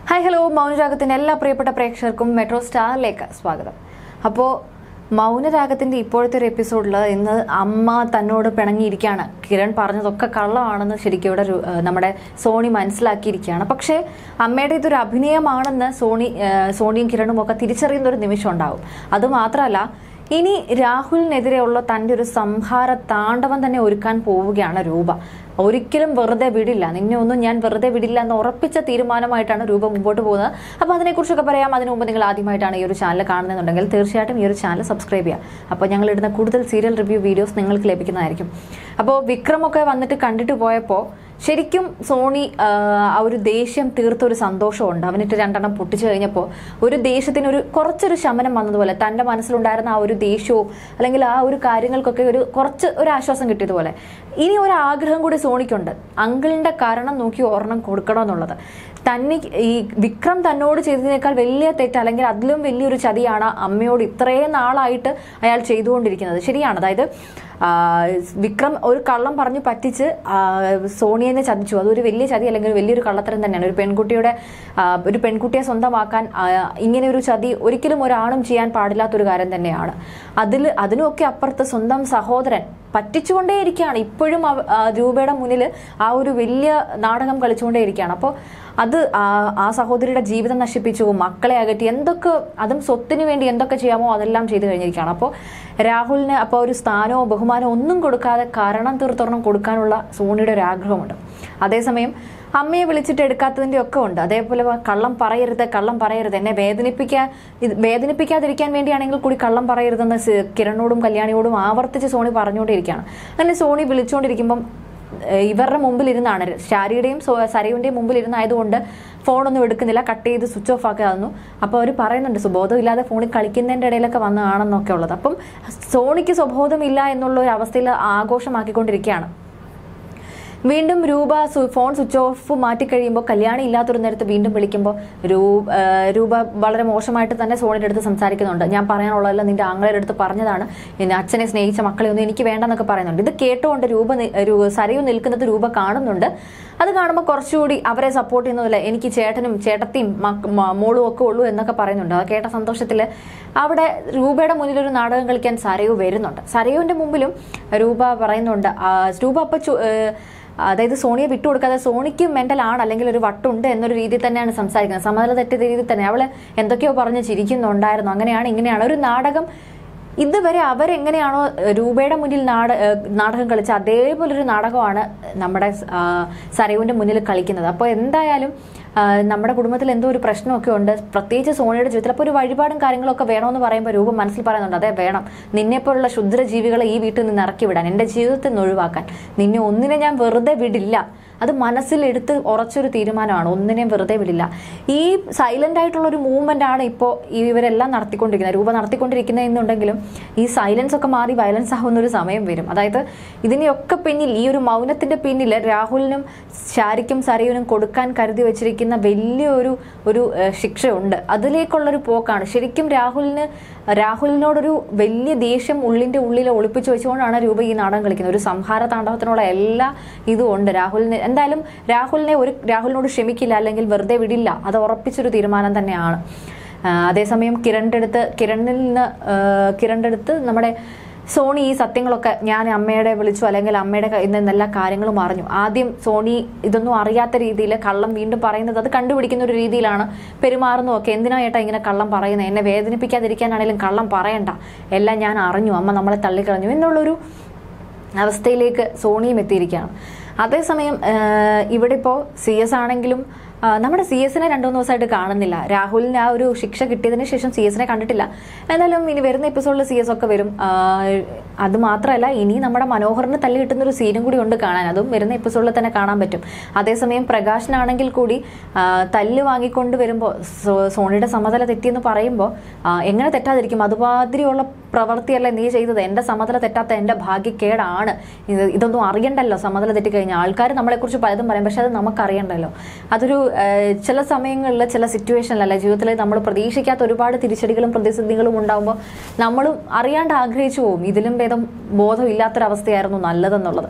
hi hello മൗനരാഗത്തിന്റെ എല്ലാ പ്രിയപ്പെട്ട പ്രേക്ഷകർക്കും മെട്രോ സ്റ്റാറിലേക്ക് സ്വാഗതം അപ്പോൾ മൗനരാഗത്തിന്റെ ഇപ്പോഴത്തെ ഒരു എപ്പിസോഡിൽ ഇന്ന് അമ്മ തന്നോട് പിണങ്ങിയിരിക്കുകയാണ് കിരൺ പറഞ്ഞതൊക്കെ കള്ളമാണെന്ന് ശരിക്കും ഇവിടെ ഒരു, ഏഹ്, നമ്മുടെ സോണി മനസ്സിലാക്കിയിരിക്കുകയാണ് പക്ഷേ അമ്മയുടെ ഇതൊരു അഭിനയമാണെന്ന് സോണി ഏഹ്, സോണിയും കിരണും ഒക്കെ തിരിച്ചറിയുന്ന ഒരു നിമിഷം ഉണ്ടാവും അതുമാത്രമല്ല ഇനി രാഹുലിനെതിരെയുള്ള തന്റെ ഒരു സംഹാര താണ്ഡവം തന്നെ ഒരുക്കാൻ പോവുകയാണ് രൂപ ഒരിക്കലും വെറുതെ വിടില്ല നിന്നെ ഒന്നും ഞാൻ വെറുതെ വിടില്ല എന്ന് ഉറപ്പിച്ച തീരുമാനമായിട്ടാണ് രൂപ മുമ്പോട്ട് പോകുന്നത് അപ്പോൾ അതിനെക്കുറിച്ചൊക്കെ പറയാം അതിനു മുമ്പ് നിങ്ങൾ ആദ്യമായിട്ടാണ് ഈ ഒരു ചാനൽ കാണുന്നുണ്ടെങ്കിൽ തീർച്ചയായിട്ടും ഈ ഒരു ചാനൽ സബ്സ്ക്രൈബ് ചെയ്യുക അപ്പോൾ ഞങ്ങൾ ഇടുന്ന കൂടുതൽ സീരിയൽ റിവ്യൂ വീഡിയോസ് നിങ്ങൾക്ക് ലഭിക്കുന്നതായിരിക്കും അപ്പോൾ വിക്രമൊക്കെ വന്നിട്ട് കണ്ടിട്ട് പോയപ്പോൾ ശരിക്കും സോണി ആ, ആ ഒരു ദേഷ്യം തീർത്ത ഒരു സന്തോഷമുണ്ട് അവനിട്ട് രണ്ടെണ്ണം പൊട്ടിച്ചു കഴിഞ്ഞപ്പോൾ ഒരു ദേഷ്യത്തിന് ഒരു കുറച്ചൊരു ശമനം വന്നതുപോലെ തൻ്റെ മനസ്സിലുണ്ടായിരുന്ന ആ ഒരു ദേഷ്യവും അല്ലെങ്കിൽ ആ ഒരു കാര്യങ്ങൾക്കൊക്കെ ഒരു കുറച്ച് ഒരു ആശ്വാസം കിട്ടിയതുപോലെ ഇനി ഒരു ആഗ്രഹം കൂടി സോണിക്കുണ്ട് അങ്കിളിന്റെ കാരണം നോക്കി ഒരെണ്ണം കൊടുക്കണമെന്നുള്ളത് തന്നെ ഈ വിക്രം തന്നോട് ചെയ്തതിനേക്കാൾ വലിയ തെറ്റ് അല്ലെങ്കിൽ അതിലും വലിയൊരു ചതിയാണ് അമ്മയോട് ഇത്രയും നാളായിട്ട് അയാൾ ചെയ്തുകൊണ്ടിരിക്കുന്നത് ശരിയാണ് അതായത് ആ, വിക്രം ഒരു കള്ളം പറഞ്ഞു പറ്റിച്ച് ആ, സോണിയനെ ചതിച്ചു അതൊരു വലിയ ചതി അല്ലെങ്കിൽ വലിയൊരു കള്ളത്തരം തന്നെയാണ് ഒരു പെൺകുട്ടിയുടെ ആ, ഒരു പെൺകുട്ടിയെ സ്വന്തമാക്കാൻ ആ, ഇങ്ങനെ ഒരു ചതി ഒരിക്കലും ഒരാണും ചെയ്യാൻ പാടില്ലാത്തൊരു കാര്യം തന്നെയാണ് അതിൽ അതിനുമൊക്കെ അപ്പുറത്ത് സ്വന്തം സഹോദരൻ പറ്റിച്ചുകൊണ്ടേയിരിക്കുകയാണ് ഇപ്പോഴും അവ- ആ, രൂപയുടെ മുന്നിൽ ആ ഒരു വലിയ നാടകം കളിച്ചുകൊണ്ടേയിരിക്കുകയാണ് അപ്പോൾ അത് ആ- ആ സഹോദരിയുടെ ജീവിതം നശിപ്പിച്ചു മക്കളെ അകറ്റി എന്തൊക്കെ അതും സ്വത്തിന് വേണ്ടി എന്തൊക്കെ ചെയ്യാമോ അതെല്ലാം ചെയ്തു കഴിഞ്ഞിരിക്കുകയാണ് അപ്പോൾ രാഹുലിന് അപ്പോൾ ഒരു സ്ഥാനമോ ബഹുമാനമോ ഒന്നും കൊടുക്കാതെ കാരണം തീർത്തൊരെണ്ണം കൊടുക്കാനുള്ള സോണിയുടെ ഒരു ആഗ്രഹമുണ്ട് അതേസമയം അമ്മയെ വിളിച്ചിട്ട് എടുക്കാത്തതിന്റെ ഒക്കെ ഉണ്ട് അതേപോലെ കള്ളം പറയരുത് കള്ളം പറയരുത് എന്നെ വേദനിപ്പിക്കാൻ ഇത് വേദനിപ്പിക്കാതിരിക്കാൻ വേണ്ടിയാണെങ്കിൽ കൂടി കള്ളം പറയരുതെന്ന് സി- കിരണിനോടും കല്യാണിയോടും ആവർത്തിച്ച് സോണി പറഞ്ഞുകൊണ്ടിരിക്കുകയാണ് അങ്ങനെ സോണി വിളിച്ചുകൊണ്ടിരിക്കുമ്പം ഏഹ് ഇവരുടെ മുമ്പിൽ ഇരുന്നാണ് ശാരിയുടെയും സോ- സരയുടെയും മുമ്പിൽ ഇരുന്നായതുകൊണ്ട് ഫോണൊന്നും എടുക്കുന്നില്ല കട്ട് ചെയ്ത് സ്വിച്ച് ഓഫ് ആക്കി തന്നു അപ്പോൾ അവർ പറയുന്നുണ്ട് സുബോധമില്ലാതെ ഫോണിൽ കളിക്കുന്നതിൻ്റെ ഇടയിലൊക്കെ വന്നതാണെന്നൊക്കെ ഉള്ളത് അപ്പം സോണിക്ക് സ്വബോധമില്ല എന്നുള്ള ഒരു അവസ്ഥയിൽ ആഘോഷമാക്കിക്കൊണ്ടിരിക്കുകയാണ് വീണ്ടും രൂപ സു- ഫോൺ സ്വിച്ച് ഓഫ് മാറ്റി കഴിയുമ്പോൾ കല്യാണി ഇല്ലാത്തൊരു നേരത്ത് വീണ്ടും വിളിക്കുമ്പോൾ രൂപ രൂപ വളരെ മോശമായിട്ട് തന്നെ സോണിയുടെ അടുത്ത് സംസാരിക്കുന്നുണ്ട് ഞാൻ പറയാനുള്ളതെല്ലാം നിന്റെ ആങ്ങളയുടെ അടുത്ത് പറഞ്ഞതാണ് എന്നെ അച്ഛനെ സ്നേഹിച്ച മക്കളെ ഒന്നും എനിക്ക് വേണ്ടെന്നൊക്കെ പറയുന്നുണ്ട് ഇത് കേട്ടുകൊണ്ട് രൂപ നി- രു- സരയു നിൽക്കുന്നത് രൂപ കാണുന്നുണ്ട് അത് കാണുമ്പോൾ കുറച്ചുകൂടി അവരെ സപ്പോർട്ട് ചെയ്യുന്നതല്ല എനിക്ക് ചേട്ടനും ചേട്ടത്തിയും മക്ക- മ- മോളും ഒക്കെ ഉള്ളൂ എന്നൊക്കെ പറയുന്നുണ്ട് അത് കേട്ട സന്തോഷത്തിൽ അവിടെ രൂപയുടെ മുന്നിൽ ഒരു നാടകം കളിക്കാൻ സരയു വരുന്നുണ്ട് സരയുവിന്റെ മുമ്പിലും രൂപ പറയുന്നുണ്ട് ആ, രൂപ അപ്പൊ ചു- ഏഹ് അതായത് സോണിയെ വിട്ടുകൊടുക്കാതെ സോണിക്ക് മെന്റൽ ആണ് അല്ലെങ്കിൽ ഒരു വട്ടുണ്ട് എന്നൊരു രീതിയിൽ തന്നെയാണ് സംസാരിക്കുന്നത് സമനില തെറ്റിയ രീതിയിൽ തന്നെ അവള് എന്തൊക്കെയോ പറഞ്ഞ് ചിരിക്കുന്നുണ്ടായിരുന്നു അങ്ങനെയാണ് ഇങ്ങനെയാണ് ഒരു നാടകം ഇതുവരെ അവരെങ്ങനെയാണോ ഏഹ്, രൂപയുടെ മുന്നിൽ നാട ഏഹ്, നാടകം കളിച്ച അതേപോലെ ഒരു നാടകമാണ് നമ്മുടെ ആ, സരയുവിന്റെ മുന്നിൽ കളിക്കുന്നത് അപ്പോൾ എന്തായാലും ആ, നമ്മുടെ കുടുംബത്തിൽ എന്തോ ഒരു പ്രശ്നമൊക്കെ ഉണ്ട് പ്രത്യേകിച്ച് സോണിയുടെ ജീവിതത്തിൽ അപ്പോൾ ഒരു വഴിപാടും കാര്യങ്ങളൊക്കെ വേണമെന്ന് പറയുമ്പോൾ രൂപം മനസ്സിൽ പറയുന്നുണ്ട് അതെ വേണം നിന്നെപ്പോലുള്ള ക്ഷുദ്ര ജീവികളെ ഈ വീട്ടിൽ നിന്ന് ഇറക്കി വിടാൻ എൻ്റെ ജീവിതത്തിൽ നിന്ന് ഒഴിവാക്കാൻ നിന്നെ ഒന്നിനെ ഞാൻ വെറുതെ വിടില്ല അത് മനസ്സിലെടുത്ത് ഉറച്ചൊരു തീരുമാനമാണ് ഒന്നിനെയും വെറുതെ വിടില്ല ഈ സൈലന്റ് ആയിട്ടുള്ള ഒരു മൂവ്മെന്റ് ആണ് ഇപ്പോൾ ഇവരെല്ലാം നടത്തിക്കൊണ്ടിരിക്കുന്നത് രൂപ നടത്തിക്കൊണ്ടിരിക്കുന്നതെന്നുണ്ടെങ്കിലും ഈ സൈലൻസ് ഒക്കെ മാറി വയലൻസ് ആവുന്ന ഒരു സമയം വരും അതായത് ഇതിനെയൊക്കെ പിന്നിൽ ഈ ഒരു മൗനത്തിന്റെ പിന്നിൽ രാഹുലിനും ശാരിക്കും സരയുനും കൊടുക്കാൻ കരുതി വെച്ചിരിക്കുന്ന വലിയൊരു ഒരു ഏഹ്, ശിക്ഷയുണ്ട് അതിലേക്കുള്ളൊരു പോക്കാണ് ശരിക്കും രാഹുലിന് രാഹുലിനോടൊരു വലിയ ദേഷ്യം ഉള്ളിന്റെ ഉള്ളിൽ ഒളിപ്പിച്ചു വെച്ചുകൊണ്ടാണ് രൂപ ഈ നാടകം കളിക്കുന്നത് ഒരു സംഹാര താണ്ഡവത്തിനുള്ള എല്ലാ ഇതും ഉണ്ട് രാഹുലിന് എന്തായാലും രാഹുലിനെ ഒരു രാഹുലിനോട് ക്ഷമിക്കില്ല അല്ലെങ്കിൽ വെറുതെ വിടില്ല അത് ഉറപ്പിച്ചൊരു തീരുമാനം തന്നെയാണ് ആ, അതേസമയം കിരണിന്റെ അടുത്ത് കിരണിൽ നിന്ന് ആ, കിരണിന്റെ അടുത്ത് നമ്മുടെ സോണി ഈ സത്യങ്ങളൊക്കെ ഞാൻ അമ്മയുടെ വിളിച്ചു അല്ലെങ്കിൽ അമ്മയുടെ കയ്യിൽ നിന്ന് എല്ലാ കാര്യങ്ങളും അറിഞ്ഞു ആദ്യം സോണി ഇതൊന്നും അറിയാത്ത രീതിയിൽ കള്ളം വീണ്ടും പറയുന്നത് അത് കണ്ടുപിടിക്കുന്ന ഒരു രീതിയിലാണ് പെരുമാറുന്നു ഒക്കെ എന്തിനാ ഏട്ടാ ഇങ്ങനെ കള്ളം പറയുന്നത് എന്നെ വേദനിപ്പിക്കാതിരിക്കാനാണെങ്കിലും കള്ളം പറയണ്ട എല്ലാം ഞാൻ അറിഞ്ഞു അമ്മ നമ്മളെ തള്ളിക്കളഞ്ഞു എന്നുള്ളൊരു അവസ്ഥയിലേക്ക് സോണിയും എത്തിയിരിക്കുകയാണ് അതേസമയം ആഹ് ഇവിടെ ഇപ്പോൾ സി എസ് ആണെങ്കിലും ആഹ് നമ്മുടെ സി എസിനെ രണ്ടു മൂന്ന് ദിവസമായിട്ട് കാണുന്നില്ല രാഹുലിന് ആ ഒരു ശിക്ഷ കിട്ടിയതിന് ശേഷം സി എസിനെ കണ്ടിട്ടില്ല എന്നാലും ഇനി വരുന്ന എപ്പിസോഡിൽ സി എസ് ഒക്കെ വരും ആഹ് അത് മാത്രമല്ല ഇനി നമ്മുടെ മനോഹറിന് തല്ലി കിട്ടുന്ന ഒരു സീനും കൂടി ഉണ്ട് കാണാൻ അതും വരുന്ന എപ്പിസോഡിൽ തന്നെ കാണാൻ പറ്റും അതേസമയം പ്രകാശനാണെങ്കിൽ കൂടി ആഹ് തല്ല് വാങ്ങിക്കൊണ്ട് വരുമ്പോൾ സോണിയുടെ സമതല തെറ്റിയെന്ന് പറയുമ്പോൾ ആഹ് എങ്ങനെ തെറ്റാതിരിക്കും അതുമാതിരിയുള്ള പ്രവൃത്തിയല്ല നീ ചെയ്തത് എന്റെ സമതല തെറ്റാത്ത എന്റെ ഭാഗ്യക്കേടാണ് ഇത് ഇതൊന്നും അറിയണ്ടല്ലോ സമതല തെറ്റിക്കഴിഞ്ഞാൽ ആൾക്കാർ നമ്മളെക്കുറിച്ച് പലതും പറയും പക്ഷെ അത് നമുക്കറിയണ്ടല്ലോ അതൊരു ഏഹ്, ചില സമയങ്ങളിൽ ചില സിറ്റുവേഷനിലല്ല ജീവിതത്തിൽ നമ്മൾ പ്രതീക്ഷിക്കാത്ത ഒരുപാട് തിരിച്ചടികളും പ്രതിസന്ധികളും ഉണ്ടാകുമ്പോൾ നമ്മളും അറിയാണ്ട് ആഗ്രഹിച്ചു പോകും ഇതിലും ഭേദം ബോധമില്ലാത്തൊരവസ്ഥയായിരുന്നു നല്ലതെന്നുള്ളത്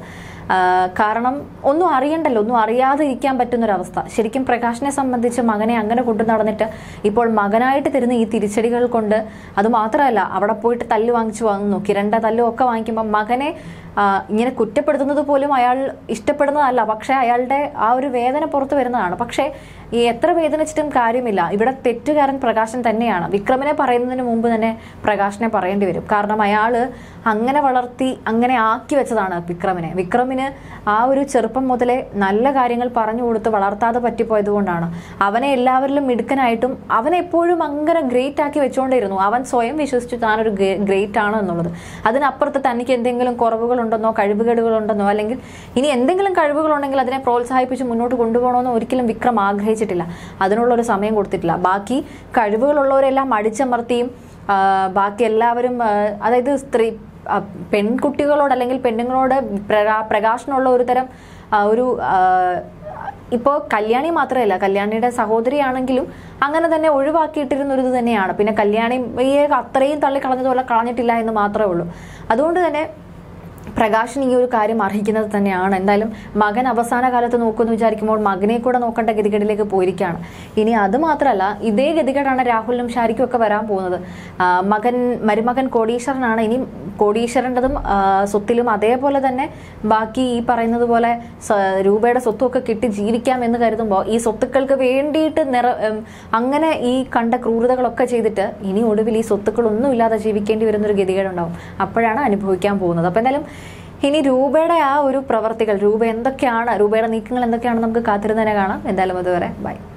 ആ, കാരണം ഒന്നും അറിയണ്ടല്ലോ ഒന്നും അറിയാതെ ഇരിക്കാൻ പറ്റുന്നൊരവസ്ഥ ശരിക്കും പ്രകാശിനെ സംബന്ധിച്ച് മകനെ അങ്ങനെ കൊണ്ടു നടന്നിട്ട് ഇപ്പോൾ മകനായിട്ട് തരുന്ന ഈ തിരിച്ചടികൾ കൊണ്ട് അത് മാത്രമല്ല അവിടെ പോയിട്ട് തല്ല് വാങ്ങിച്ചു വാങ്ങുന്നു കിരണ്ട തല്ലും ഒക്കെ വാങ്ങിക്കുമ്പോൾ മകനെ ആ, ഇങ്ങനെ കുറ്റപ്പെടുത്തുന്നത് പോലും അയാൾ ഇഷ്ടപ്പെടുന്നതല്ല പക്ഷേ അയാളുടെ ആ ഒരു വേദന പുറത്തു വരുന്നതാണ് പക്ഷേ ഈ എത്ര വേദനിച്ചിട്ടും കാര്യമില്ല ഇവിടെ തെറ്റുകാരൻ പ്രകാശൻ തന്നെയാണ് വിക്രമിനെ പറയുന്നതിന് മുമ്പ് തന്നെ പ്രകാശിനെ പറയേണ്ടി വരും കാരണം അയാള് അങ്ങനെ വളർത്തി അങ്ങനെ ആക്കി വെച്ചതാണ് വിക്രമിനെ വിക്രമിന് ആ ഒരു ചെറുപ്പം മുതലേ നല്ല കാര്യങ്ങൾ പറഞ്ഞു കൊടുത്ത് വളർത്താതെ പറ്റിപ്പോയത് കൊണ്ടാണ് അവനെ എല്ലാവരിലും മിടുക്കനായിട്ടും അവനെ എപ്പോഴും അങ്ങനെ ഗ്രേറ്റ് ആക്കി വെച്ചുകൊണ്ടിരുന്നു അവൻ സ്വയം വിശ്വസിച്ചു താനൊരു ഗ്രേറ്റ് ആണ് എന്നുള്ളത് അതിനപ്പുറത്ത് തനിക്ക് എന്തെങ്കിലും കുറവുകളുണ്ടെന്നോ കഴിവുകേടുകളുണ്ടെന്നോ അല്ലെങ്കിൽ ഇനി എന്തെങ്കിലും കഴിവുകളുണ്ടെങ്കിൽ അതിനെ പ്രോത്സാഹിപ്പിച്ച് മുന്നോട്ട് കൊണ്ടുപോകണമെന്ന് ഒരിക്കലും വിക്രം ആഗ്രഹിച്ചിട്ടില്ല അതിനുള്ള ഒരു സമയം കൊടുത്തിട്ടില്ല ബാക്കി കഴിവുകളുള്ളവരെല്ലാം അടിച്ചമർത്തിയും ആ, ബാക്കി എല്ലാവരും ആ, അതായത് സ്ത്രീ ആ, പെൺകുട്ടികളോട് അല്ലെങ്കിൽ പെണ്ണുങ്ങളോട് പ്രകാ- പ്രകാശനുള്ള ഒരു തരം ആ, ഒരു ഇപ്പോൾ കല്യാണി മാത്രമല്ല കല്യാണിയുടെ സഹോദരിയാണെങ്കിലും അങ്ങനെ തന്നെ ഒഴിവാക്കിയിട്ടിരുന്ന ഒരു ഇത് തന്നെയാണ് പിന്നെ കല്യാണിയെ അത്രയും തള്ളി കളഞ്ഞതുപോലെ കളഞ്ഞിട്ടില്ല എന്ന് മാത്രമേ ഉള്ളൂ അതുകൊണ്ട് തന്നെ പ്രകാശൻ ഈ ഒരു കാര്യം അർഹിക്കുന്നത് തന്നെയാണ് എന്തായാലും മകൻ അവസാന കാലത്ത് നോക്കുമെന്ന് വിചാരിക്കുമ്പോൾ മകനെ കൂടെ നോക്കേണ്ട ഗതികേടിലേക്ക് പോയിരിക്കുകയാണ് ഇനി അത് മാത്രമല്ല ഇതേ ഗതികേടാണ് രാഹുലിനും ഷാരിക്കും ഒക്കെ വരാൻ പോകുന്നത് ആ, മകൻ മരുമകൻ കോടീശ്വരനാണ് ഇനി കോടീശ്വരൻ്റെതും ആ, സ്വത്തിലും അതേപോലെ തന്നെ ബാക്കി ഈ പറയുന്നത് പോലെ സ- രൂപയുടെ സ്വത്തുമൊക്കെ കിട്ടി ജീവിക്കാം എന്ന് കരുതുമ്പോൾ ഈ സ്വത്തുക്കൾക്ക് വേണ്ടിയിട്ട് നിറ ഉം, അങ്ങനെ ഈ കണ്ട ക്രൂരതകളൊക്കെ ചെയ്തിട്ട് ഇനി ഒടുവിൽ ഈ സ്വത്തുക്കളൊന്നും ഇല്ലാതെ ജീവിക്കേണ്ടി വരുന്നൊരു ഗതികേടുണ്ടാവും അപ്പോഴാണ് അനുഭവിക്കാൻ പോകുന്നത് അപ്പം എന്തായാലും ഇനി രൂപയുടെ ആ ഒരു പ്രവർത്തികൾ രൂപ എന്തൊക്കെയാണ് രൂപയുടെ നീക്കങ്ങൾ എന്തൊക്കെയാണ് നമുക്ക് കാത്തിരുന്നതിനെ കാണാം എന്തായാലും അതുവരെ ബൈ